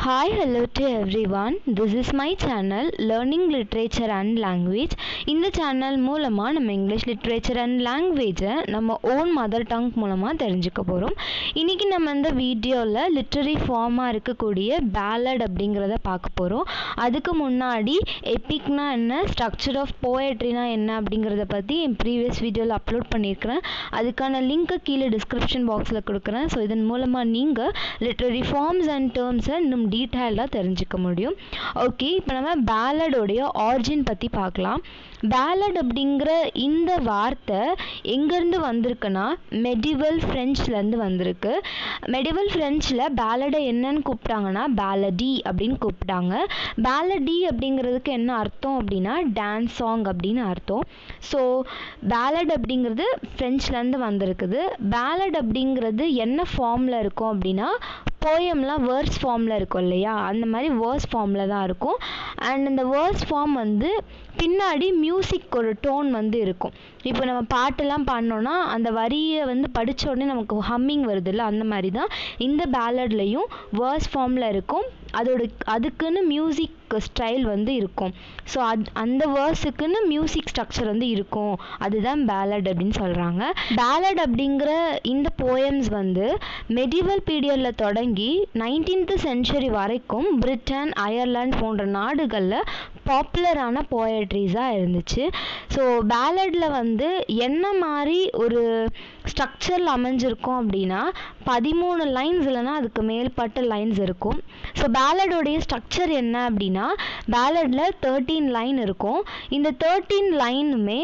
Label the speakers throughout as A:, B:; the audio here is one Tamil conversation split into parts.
A: Hi, hello to everyone. This is my channel Learning Literature and Language. இந்த சேனல் மூலமாக நம்ம இங்கிலீஷ் லிட்ரேச்சர் அண்ட் லாங்குவேஜை நம்ம ஓன் மதர் டங் மூலமாக தெரிஞ்சுக்க போகிறோம் இன்றைக்கி நம்ம இந்த வீடியோவில் லிட்ரரி ஃபார்மாக இருக்கக்கூடிய பேலட் அப்படிங்கிறத பார்க்க போகிறோம் அதுக்கு முன்னாடி எபிக்னா என்ன ஸ்ட்ரக்சர் ஆஃப் போயட்ரினா என்ன அப்படிங்கிறத பற்றி என் ப்ரீவியஸ் வீடியோவில் அப்லோட் பண்ணியிருக்கிறேன் அதுக்கான லிங்க்கை கீழே டிஸ்கிரிப்ஷன் பாக்ஸில் கொடுக்குறேன் ஸோ இதன் மூலமாக நீங்கள் லிட்ரரி ஃபார்ம்ஸ் அண்ட் டேர்ம்ஸை இன்னும் டீட்டெயிலாக தெரிஞ்சுக்க முடியும் ஓகே இப்போ நம்ம பேலடோடைய ஆரிஜின் பற்றி பார்க்கலாம் பேலட் அப்படிங்கிற இந்த வார்த்தை எங்கேருந்து வந்திருக்குன்னா மெடிவல் ஃப்ரெஞ்ச்லேருந்து வந்திருக்கு மெடிவல் ஃப்ரெஞ்சில் பேலடை என்னன்னு கூப்பிட்டாங்கன்னா பேலடி அப்படின்னு கூப்பிட்டாங்க பேலடி அப்படிங்கிறதுக்கு என்ன அர்த்தம் அப்படின்னா டான்ஸ் சாங் அப்படின்னு அர்த்தம் ஸோ பேலட் அப்படிங்கிறது ஃப்ரெஞ்ச்லேருந்து வந்திருக்குது பேலட் அப்படிங்கிறது என்ன ஃபார்மில் இருக்கும் அப்படின்னா போயம்லாம் வேர்ஸ் ஃபார்மில் இருக்கும் இல்லையா அந்த மாதிரி வேர்ஸ் ஃபார்மில் தான் இருக்கும் அண்ட் இந்த வேர்ஸ் ஃபார்ம் வந்து பின்னாடி மியூசிக் ஒரு டோன் வந்து இருக்கும் இப்போ நம்ம பாட்டெல்லாம் பாடினோன்னா அந்த வரியை வந்து படித்த உடனே நமக்கு ஹம்மிங் வருதுல்ல அந்த மாதிரி தான் இந்த பேலட்லேயும் வேர்ஸ் ஃபார்மில் இருக்கும் அதோட அதுக்குன்னு மியூசிக் ஸ்டைல் வந்து இருக்கும் ஸோ அது அந்த வேர்ஸுக்குன்னு மியூசிக் ஸ்ட்ரக்சர் வந்து இருக்கும் அதுதான் பேலட் அப்படின்னு சொல்கிறாங்க பேலட் அப்படிங்கிற இந்த போயம்ஸ் வந்து மெடிவல் பீரியடில் தொடங்கி நைன்டீன்த் சென்ச்சுரி வரைக்கும் பிரிட்டன் அயர்லாந்து போன்ற நாடுகளில் பாப்புலரான போயட்ரிஸாக இருந்துச்சு ஸோ பேலடில் வந்து என்ன மாதிரி ஒரு ஸ்ட்ரக்சரில் அமைஞ்சிருக்கும் அப்படின்னா பதிமூணு லைன்ஸ் இல்லைன்னா அதுக்கு மேல்பட்ட லைன்ஸ் இருக்கும் ஸோ பேலடோடைய ஸ்ட்ரக்சர் என்ன அப்படின்னா பேலடில் தேர்ட்டீன் லைன் இருக்கும் இந்த தேர்ட்டீன் லைனுமே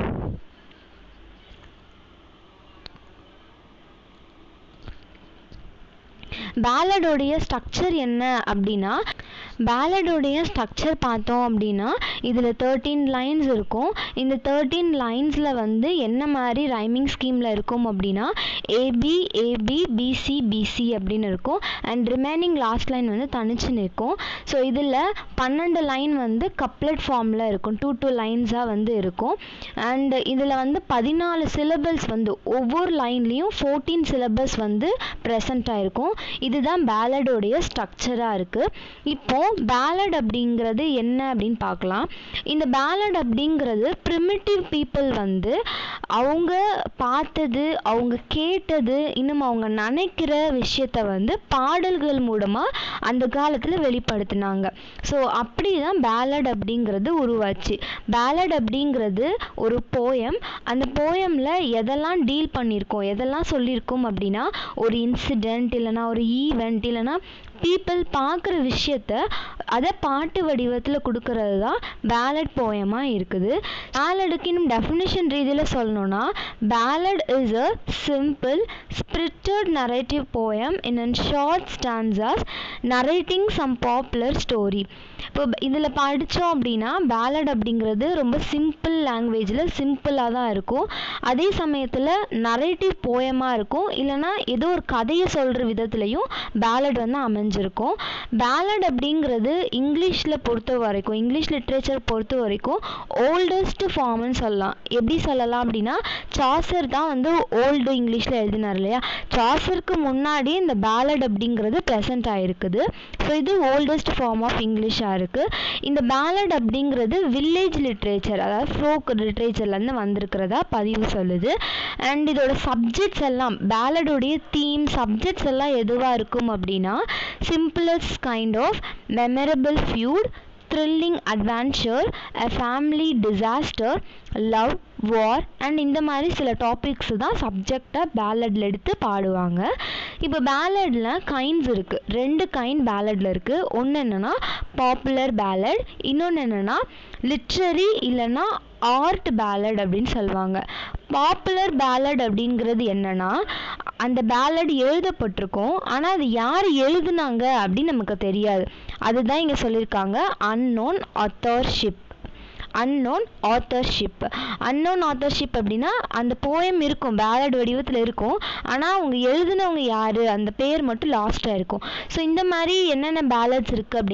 A: பேலடோடைய ஸ்ட்ரக்சர் என்ன அப்படின்னா பேலடோடைய ஸ்ட்ரக்சர் பார்த்தோம் அப்படின்னா இதில் தேர்ட்டீன் லைன்ஸ் இருக்கும் இந்த தேர்ட்டீன் லைன்ஸில் வந்து என்ன மாதிரி ரைமிங் ஸ்கீமில் இருக்கும் அப்படின்னா ஏபி ஏபி பிசி பிசி அப்படின்னு இருக்கும் அண்ட் ரிமைனிங் லாஸ்ட் லைன் வந்து தனிச்சு நிற்கும் ஸோ இதில் பன்னெண்டு லைன் வந்து கப்லெட் ஃபார்மில் இருக்கும் டூ டூ லைன்ஸாக வந்து இருக்கும் அண்ட் இதில் வந்து பதினாலு சிலபல்ஸ் வந்து ஒவ்வொரு லைன்லேயும் ஃபோர்டீன் சிலபஸ் வந்து ப்ரெசண்ட் ஆகிருக்கும் இதுதான் பேலடோடைய ஸ்ட்ரக்சராக இருக்குது இப்போ பேலட் அப்படிங்கிறது என்ன அப்படின்னு பார்க்கலாம் இந்த பேலட் அப்படிங்கிறது ப்ரிமிட்டிவ் பீப்புள் வந்து அவங்க பார்த்தது அவங்க கேட்டது இன்னும் அவங்க நினைக்கிற விஷயத்த வந்து பாடல்கள் மூலமாக அந்த காலத்தில் வெளிப்படுத்தினாங்க ஸோ அப்படி தான் பேலட் அப்படிங்கிறது உருவாச்சு பேலட் அப்படிங்கிறது ஒரு போயம் அந்த போயமில் எதெல்லாம் டீல் பண்ணியிருக்கோம் எதெல்லாம் சொல்லியிருக்கோம் அப்படின்னா ஒரு இன்சிடெண்ட் இல்லைனா ஒரு ஈவெண்ட் இல்லைனா பீப்புள் பார்க்குற விஷயத்த அதை பாட்டு வடிவத்தில் கொடுக்கறது தான் பேலட் போயமாக இருக்குது பேலடுக்கு இன்னும் டெஃபினேஷன் ரீதியில் சொல்லணும்னா ballad is a simple spirited narrative poem in and short stanzas narrating some popular story இப்போ இதில் படித்தோம் அப்படின்னா பேலட் அப்படிங்கிறது ரொம்ப சிம்பிள் லாங்குவேஜில் சிம்பிளாக தான் இருக்கும் அதே சமயத்தில் நரேட்டிவ் போயமாக இருக்கும் இல்லைனா ஏதோ ஒரு கதையை சொல்கிற விதத்துலையும் பேலட் வந்து அமைஞ்சிருக்கும் பேலட் அப்படிங்கிறது இங்கிலீஷில் பொறுத்த வரைக்கும் இங்கிலீஷ் லிட்ரேச்சர் பொறுத்த வரைக்கும் ஓல்டஸ்ட் ஃபார்ம்னு சொல்லலாம் எப்படி சொல்லலாம் அப்படின்னா சாசர் தான் வந்து ஓல்டு இங்கிலீஷில் எழுதினார் இல்லையா சாசருக்கு முன்னாடி இந்த பேலட் அப்படிங்கிறது ப்ரெசென்ட் ஆகிருக்குது ஸோ இது ஓல்டஸ்ட் ஃபார்ம் ஆஃப் இங்கிலீஷாக இருக்குது இந்த பேலட் அப்படிங்கிறது வில்லேஜ் லிட்ரேச்சர் அதாவது ஃப்ளோக் லிட்ரேச்சர்லேருந்து வந்திருக்கிறதா பதிவு சொல்லுது அண்ட் இதோட சப்ஜெக்ட்ஸ் எல்லாம் பேலடோடைய தீம் சப்ஜெக்ட்ஸ் எல்லாம் எதுவாக இருக்கும் அப்படின்னா simplest kind of memorable feud thrilling adventure a family disaster love war and இந்த மாதிரி சில டாபிக்ஸ் தான் சப்ஜெக்டாக பேலடில் எடுத்து பாடுவாங்க இப்போ பேலடில் கைண்ட்ஸ் இருக்குது ரெண்டு கைண்ட் பேலடில் இருக்குது ஒன்று என்னென்னா பாப்புலர் பேலட் இன்னொன்று என்னென்னா லிட்ரரி இல்லைன்னா ஆர்ட் பேலட் அப்படின்னு சொல்லுவாங்க பாப்புலர் பேலட் அப்படிங்கிறது என்னென்னா அந்த பேலட் எழுதப்பட்டிருக்கும் ஆனால் அது யார் எழுதுனாங்க அப்படின்னு நமக்கு தெரியாது அதுதான் இங்கே சொல்லியிருக்காங்க unknown authorship unknown authorship unknown authorship அப்படின்னா அந்த போயம் இருக்கும் பேலட் வடிவத்தில் இருக்கும் ஆனால் அவங்க எழுதினவங்க யார் அந்த பேர் மட்டும் லாஸ்ட்டாக இருக்கும் ஸோ இந்த மாதிரி என்னென்ன பேலட்ஸ் இருக்குது அப்படின்னா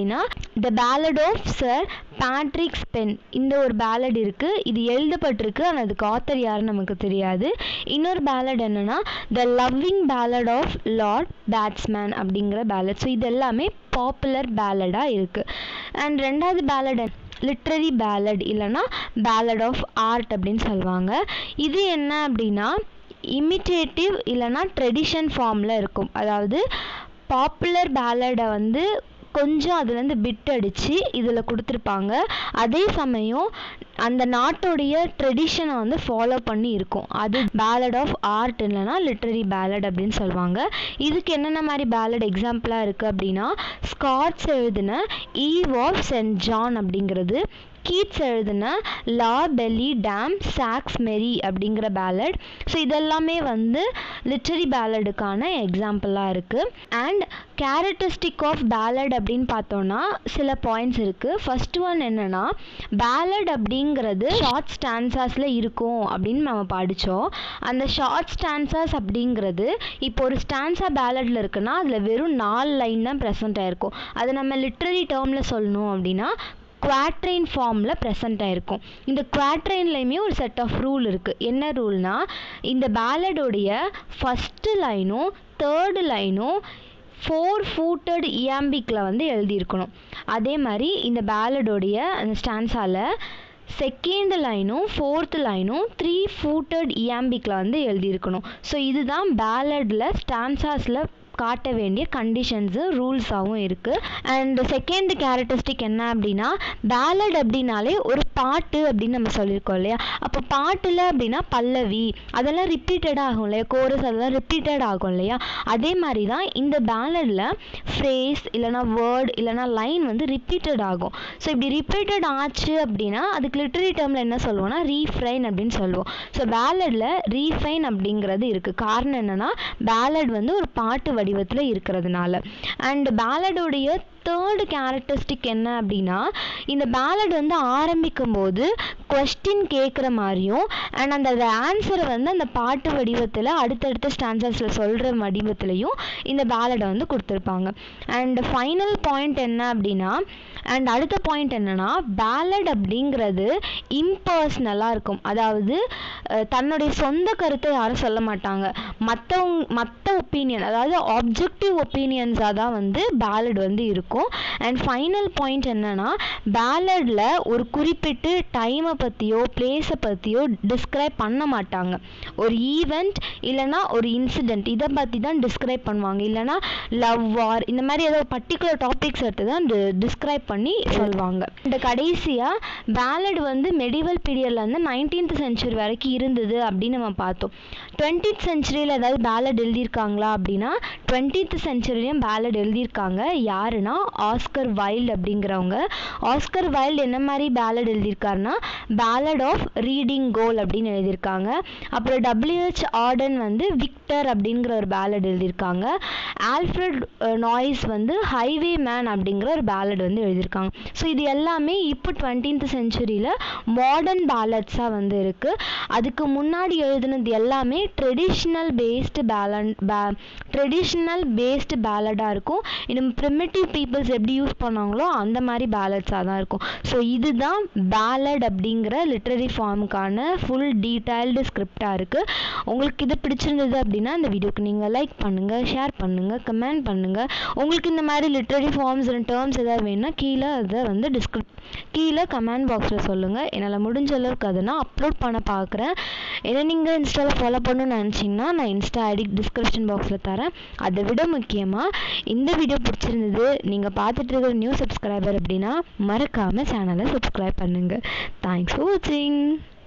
A: the ballad of Sir Patrick Spens இந்த ஒரு பேலட் இருக்குது இது எழுதப்பட்டிருக்கு ஆனால் அதுக்கு ஆத்தர் யாருன்னு நமக்கு தெரியாது இன்னொரு பேலட் என்னென்னா the loving ballad of Lord Bateman அப்படிங்கிற பேலட் ஸோ இது எல்லாமே பாப்புலர் பேலடாக இருக்குது அண்ட் ரெண்டாவது பேலட் லிட்ரரி பேலட் இல்லைன்னா பேலட் ஆஃப் ஆர்ட் அப்படின்னு சொல்லுவாங்க இது என்ன அப்படின்னா இமிட்டேட்டிவ் இல்லைன்னா ட்ரெடிஷன் ஃபார்மில் இருக்கும் அதாவது பாப்புலர் பேலடை வந்து கொஞ்சம் அதுலேருந்து பிட் அடித்து இதில் கொடுத்துருப்பாங்க அதே சமயம் அந்த நாட்டோடைய ட்ரெடிஷனை வந்து ஃபாலோ பண்ணி இருக்கும் அது பேலட் ஆஃப் ஆர்ட் இல்லைன்னா லிட்ரரி பேலட் அப்படின்னு சொல்லுவாங்க இதுக்கு என்னென்ன மாதிரி பேலட் எக்ஸாம்பிளாக இருக்குது அப்படின்னா ஸ்காட்ஸ் எழுதின ஈவ் ஆஃப் சென்ட் ஜான் அப்படிங்கிறது கீட்ஸ் எழுதின லா பெல்லி டேம் சாக்ஸ் மெரி அப்படிங்கிற பேலட் ஸோ இதெல்லாமே வந்து லிட்ரரி பேலடுக்கான எக்ஸாம்பிளாக இருக்குது அண்ட் கேரக்டரிஸ்டிக் ஆஃப் பேலட் அப்படின்னு பார்த்தோன்னா சில பாயிண்ட்ஸ் இருக்குது ஃபர்ஸ்ட் ஒன் என்னென்னா பேலட் அப்படிங்கிறது ஷார்ட் ஸ்டான்சாஸில் இருக்கும் அப்படின்னு நம்ம படித்தோம் அந்த ஷார்ட் ஸ்டான்சாஸ் அப்படிங்கிறது இப்போ ஒரு ஸ்டான்ஸா பேலட்டில் இருக்குன்னா அதில் வெறும் நாலு லைன் தான் ப்ரெசென்ட் ஆயிருக்கும் அது நம்ம லிட்ரரி டேர்மில் சொல்லணும் அப்படின்னா குவாட்ரைன் ஃபார்மில் ப்ரெசென்ட் ஆயிருக்கும் இந்த குவாட்ரைன்லையுமே ஒரு செட் ஆஃப் ரூல் இருக்குது என்ன ரூல்னா இந்த பேலடோடைய ஃபஸ்ட்டு லைனும் தேர்டு லைனும் ஃபோர் ஃபூட்டட் இயாம்பிக்கில் வந்து எழுதியிருக்கணும் அதே மாதிரி இந்த பேலடோடைய அந்த ஸ்டான்ஸால் செகண்ட் லைனும் ஃபோர்த் லைனும் த்ரீ ஃபூட்டட் இயாம்பிக்கில் வந்து எழுதியிருக்கணும் ஸோ இதுதான் பேலடில் ஸ்டான்சாஸில் காட்ட வேண்டிய கண்டிஷன்ஸு ரூல்ஸாகவும் இருக்குது அண்ட் செகண்ட் கேரக்டரிஸ்டிக் என்ன அப்படின்னா பேலட் அப்படின்னாலே ஒரு பாட்டு அப்படின்னு நம்ம சொல்லியிருக்கோம் இல்லையா அப்போ பாட்டில் அப்படின்னா பல்லவி அதெல்லாம் ரிப்பீட்டட் ஆகும் இல்லையா கோரஸ் அதெல்லாம் ரிப்பீட்டட் ஆகும் இல்லையா அதே மாதிரி தான் இந்த பேலடில் ஃப்ரேஸ் இல்லைனா வேர்ட் இல்லைனா லைன் வந்து ரிப்பீட்டட் ஆகும் ஸோ இப்படி ரிப்பீட்டட் ஆச்சு அப்படின்னா அதுக்கு லிட்டரி டேர்மில் என்ன சொல்லுவோம்னா ரீஃப்ரைன் அப்படின்னு சொல்லுவோம் ஸோ பேலடில் ரீஃபைன் அப்படிங்கிறது இருக்குது காரணம் என்னென்னா பேலட் வந்து ஒரு பாட்டு வடிவத்தில் இருக்கிறதுனால அண்ட் பேலடோடைய தேர்டு கேரக்டரிஸ்டிக் என்ன அப்படின்னா இந்த பேலட் வந்து ஆரம்பிக்கும் போது கொஸ்டின் கேட்குற மாதிரியும் அண்ட் அந்த ஆன்சரை வந்து அந்த பாட்டு வடிவத்தில் அடுத்தடுத்த ஸ்டான்சர்ஸில் சொல்கிற வடிவத்துலையும் இந்த பேலடை வந்து கொடுத்துருப்பாங்க அண்ட் ஃபைனல் பாயிண்ட் என்ன அப்படின்னா அண்ட் அடுத்த பாயிண்ட் என்னென்னா பேலட் அப்படிங்கிறது இம்பர்சனலாக இருக்கும் அதாவது அஹ், தன்னுடைய சொந்த கருத்தை யாரும் சொல்ல மாட்டாங்க மற்றவங்க மற்ற ஒப்பீனியன் அதாவது ஆப்ஜெக்டிவ் ஒப்பீனியன்ஸாக தான் வந்து பேலட் வந்து இருக்கும் அண்ட் ஃபைனல் பாயிண்ட் என்னன்னா பேலடில் ஒரு குறிப்பிட்டு டைமை பற்றியோ பிளேஸை பற்றியோ டிஸ்கிரைப் பண்ண மாட்டாங்க ஒரு ஈவெண்ட் இல்லைன்னா ஒரு இன்சிடெண்ட் இதை பற்றி தான் டிஸ்கிரைப் பண்ணுவாங்க இல்லைன்னா லவ் வார் இந்த மாதிரி ஏதோ பர்டிகுலர் டாபிக்ஸ் எடுத்து தான் டிஸ்கிரைப் பண்ணி சொல்லுவாங்க இந்த கடைசியாக பேலட் வந்து மெடிவல் பீரியட்ல இருந்து நைன்டீன்த் செஞ்சுரி வரைக்கும் இருந்தது அப்படின்னு நம்ம பார்த்தோம் டுவெண்ட்டித் செஞ்சுரியில் ஏதாவது பேலட் எழுதியிருக்காங்களா அப்படின்னா டுவெண்ட்டித் செஞ்சுரிலையும் பேலட் எழுதியிருக்காங்க யாருன்னா ஆஸ்கர் வைல்ட் அப்படிங்கிறவங்க ஆஸ்கர் வைல்ட் என்ன மாதிரி பேலட் எழுதியிருக்காருன்னா பேலட் ஆஃப் ரீடிங் கோல் அப்படின்னு எழுதியிருக்காங்க அப்புறம் டபிள்யூஹெச் ஆர்டன் வந்து விக்டர் அப்படிங்கிற ஒரு பேலட் எழுதியிருக்காங்க ஆல்ஃப்ரட் நாய்ஸ் வந்து ஹைவே மேன் அப்படிங்கிற ஒரு பேலட் வந்து எழுதியிருக்காங்க ஸோ இது எல்லாமே இப்போ டுவெண்ட்டீன்த் செஞ்சுரியில் மாடர்ன் பேலட்ஸாக வந்து இருக்குது அதுக்கு முன்னாடி எழுதுனது எல்லாமே ட்ரெடிஷ்னல் பேஸ்டு பேலன் பே ட்ரெடிஷ்னல் பேஸ்டு பேலடாக இருக்கும் இன்னும் ப்ரிமிட்டிவ் பீப்புள்ஸ் எப்படி யூஸ் பண்ணாங்களோ அந்த மாதிரி பேலட்ஸாக தான் இருக்கும் ஸோ இதுதான் பேலட் அப்படிங்கிற லிட்ரரி ஃபார்முக்கான ஃபுல் டீட்டெயில்டு ஸ்கிரிப்டாக இருக்குது உங்களுக்கு இது பிடிச்சிருந்தது அப்படின்னா இந்த வீடியோக்கு நீங்கள் லைக் பண்ணுங்கள் ஷேர் பண்ணுங்கள் கமெண்ட் பண்ணுங்கள் உங்களுக்கு இந்த மாதிரி லிட்ரரி ஃபார்ம்ஸ் அண்ட் டேர்ம்ஸ் ஏதாவது வேணும்னா கீழே அதை வந்து டிஸ்கிரிப் கீழே கமெண்ட் பாக்ஸில் சொல்லுங்கள் என்னால் முடிஞ்ச அளவுக்கு அதை நான் அப்லோட் பண்ண பார்க்குறேன் ஏன்னா நீங்கள் இன்ஸ்டாவில் ஃபாலோ பண்ணணும்னு நினச்சிங்கன்னா நான் இன்ஸ்டா ஐடி டிஸ்கிரிப்ஷன் பாக்ஸில் தரேன் அதை விட முக்கியமாக இந்த வீடியோ பிடிச்சிருந்தது நீங்கள் பார்த்துட்டு இருக்கிற நியூ சப்ஸ்கிரைபர் அப்படின்னா மறக்காமல் சேனலை சப்ஸ்கிரைப் பண்ணுங்கள் தேங்க்ஸ் ஃபார் வாட்சிங்